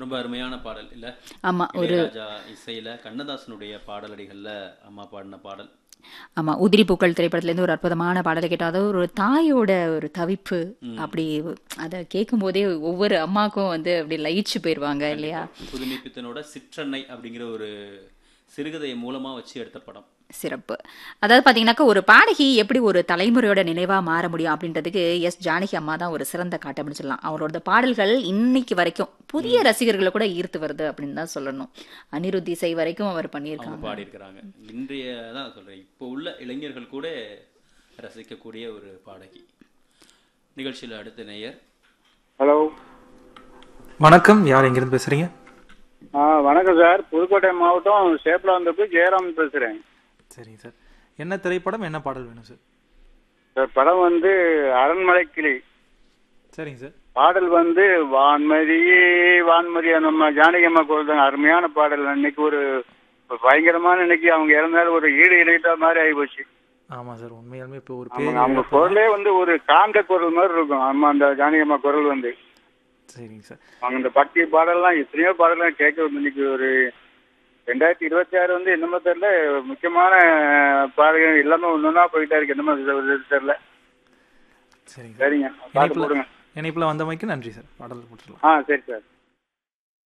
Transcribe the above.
ரொம்ப அருமையான பாடல் இல்ல ஆமா ஒரு இளையராஜா இசையில கண்ணதாசனுடைய பாடலடிகள்ல அம்மா பாடின பாடல் ஆமா உதிரி பூக்கள் திரைப்படத்துலேருந்து ஒரு அற்புதமான பாடலை கேட்டோம் அதாவது ஒரு தாயோட ஒரு தவிப்பு அப்படி அதை கேட்கும் போதே ஒவ்வொரு அம்மாக்கும் வந்து அப்படி லயிச்சு போயிடுவாங்க இல்லையா புதுமைப்பித்தனோட சிற்றன்னை அப்படிங்கிற ஒரு சிறுகதையை மூலமா வச்சு எடுத்த படம் சிறப்பு அதாவது பார்த்தீங்கன்னாக்கா ஒரு பாடகி எப்படி ஒரு தலைமுறையோட நினைவா மாற முடியும் அப்படின்றதுக்கு எஸ் ஜானகி அம்மா தான் ஒரு சிறந்த காட்டு அப்படின்னு சொல்லலாம் அவரோட பாடல்கள் இன்னைக்கு வரைக்கும் புதிய ரசிகர்களை கூட ஈர்த்து வருது அப்படின்னு தான் சொல்லணும் அனிருத் இசை வரைக்கும் அவர் அவங்க பண்ணியிருக்காங்க பாடியிருக்கிறாங்க இன்றைய தான் சொல்றேன் இப்போ உள்ள இளைஞர்கள் கூட ரசிக்கக்கூடிய ஒரு பாடகி நிகழ்ச்சியில அடுத்த நேயர் ஹலோ வணக்கம் யார் எங்கிருந்து பேசுறீங்க ஆ வணக்கம் சார் புதுக்கோட்டை மாவட்டம் சேப்பலாந்தப்பு ஜெயராம் பேசுறேன் சரிங்க சார் என்ன திரைப்படம் என்ன பாடல் வேணும் சார் சார் படம் வந்து அரண்மனை கிளி சரிங்க சார் பாடல் வந்து வான்மதியே வான்மதி நம்ம ஜானகி அம்மா குரல் அருமையான பாடல் இன்னைக்கு ஒரு பயங்கரமான இன்னைக்கு அவங்க இறந்தாலும் ஒரு ஈடு இணைத்த மாதிரி ஆகிப்போச்சு ஆமா சார் உண்மையாலுமே இப்போ ஒரு அவங்க பேர் அவங்க குரலே வந்து ஒரு காந்த குரல் மாதிரி இருக்கும் அம்மா அந்த ஜானகி அம்மா குரல் வந்து சரிங்க சார் அவங்க இந்த பக்தி பாடல்லாம் எத்தனையோ பாடலாம் கேட்க வந்து இன்னைக்கு ஒரு ரெண்டாயிரத்தி இருபத்தி ஆறு வந்து என்னமோ தெரியல முக்கியமான பாடல்கள் எல்லாமே ஒன்னொன்னா போயிட்டா இருக்கு என்னமோ இது தெரியல சரிங்க சார் சரிங்க பார்த்து இணைப்புல போடுங்க இணைப்புல வந்தமைக்கு நன்றி சார் பாடல் போட்டுடலாம் ஆ சரி சார்